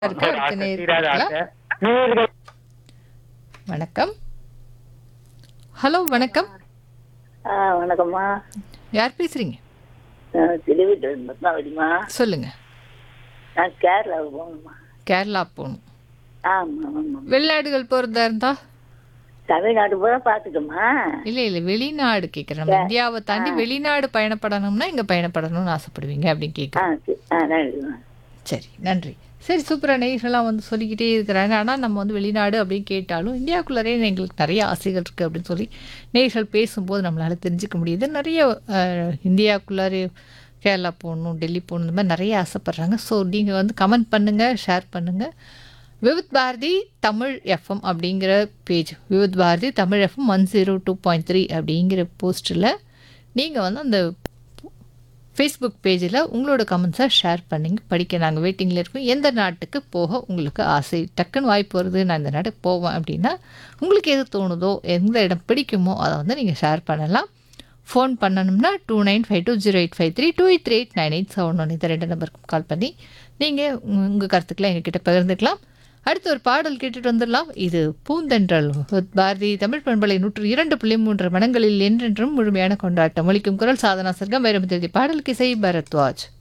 இருக்கு அடுத்த ஆசை, நேர் தீராத பார்க்கலாம். ஆசை. நேயர்கள் வணக்கம் ஹலோ வணக்கம் ஆ வணக்கம்மா யார் பேசுறீங்க நான் திருவிட்டு பத்மாவதிம்மா சொல்லுங்க நான் கேரளாவுக்கு போகணுமா கேரளா போகணும் ஆமாம் ஆமாம் வெளிநாடுகள் போறதா இருந்தா தமிழ்நாடு பூரா பார்த்துட்டோமா இல்ல இல்ல வெளிநாடு கேக்குறேன் நம்ம இந்தியாவை தாண்டி வெளிநாடு பயணப்படணும்னா எங்க பயணப்படணும்னு ஆசைப்படுவீங்க அப்படின்னு ஆ கேக்குறேன் சரி ஆ நன்றிம்மா சரி நன்றி சரி சூப்பரா நேயர்கள்லாம் வந்து சொல்லிக்கிட்டே இருக்கிறாங்க ஆனால் நம்ம வந்து வெளிநாடு அப்படின்னு கேட்டாலும் இந்தியாவுக்குள்ளரே எங்களுக்கு நிறைய ஆசைகள் இருக்குது அப்படின்னு சொல்லி நேயர்கள் பேசும்போது நம்மளால தெரிஞ்சுக்க முடியுது நிறைய அஹ், இந்தியாவுக்குள்ளாரே கேரளா போகணும் டெல்லி போகணும் இந்த மாதிரி நிறைய ஆசைப்படுறாங்க ஸோ நீங்கள் வந்து கமெண்ட் பண்ணுங்கள் ஷேர் பண்ணுங்கள் விவித் பாரதி தமிழ் எஃப்எம் அப்படிங்கிற page Vividh Bharati Tamil FM one zero two point three அப்படிங்கிற போஸ்ட்டில் நீங்கள் வந்து அந்த ஃபேஸ்புக் பேஜில் உங்களோட கமெண்ட்ஸை ஷேர் பண்ணிங்க படிக்க நாங்கள் வெயிட்டிங்கில் இருக்கோம் எந்த நாட்டுக்கு போக உங்களுக்கு ஆசை டக்குன்னு வாய்ப்பு வருது நான் இந்த நாட்டுக்கு போவேன் அப்படின்னா உங்களுக்கு எது தோணுதோ எந்த இடம் பிடிக்குமோ அதை வந்து நீங்கள் ஷேர் பண்ணலாம் ஃபோன் பண்ணணும்னா two nine five two zero eight five three two eight three eight nine eight seven one இந்த ரெண்டு நம்பருக்கு கால் பண்ணி நீங்கள் உங்கள் கருத்துக்களை எங்ககிட்ட பகிர்ந்துக்கலாம் அடுத்து ஒரு பாடல் கேட்டுட்டு வந்துடலாம் இது பூந்தென்றல் பாரதி தமிழ் பண்பலை நூற்று இரண்டு புள்ளி மூன்று மனங்களில் என்றென்றும் முழுமையான கொண்டாட்டம் ஒலிக்கும் குரல் சாதனா சர்க்கம் வைரமுதி பாடலுக்கு இசை பரத்வாஜ்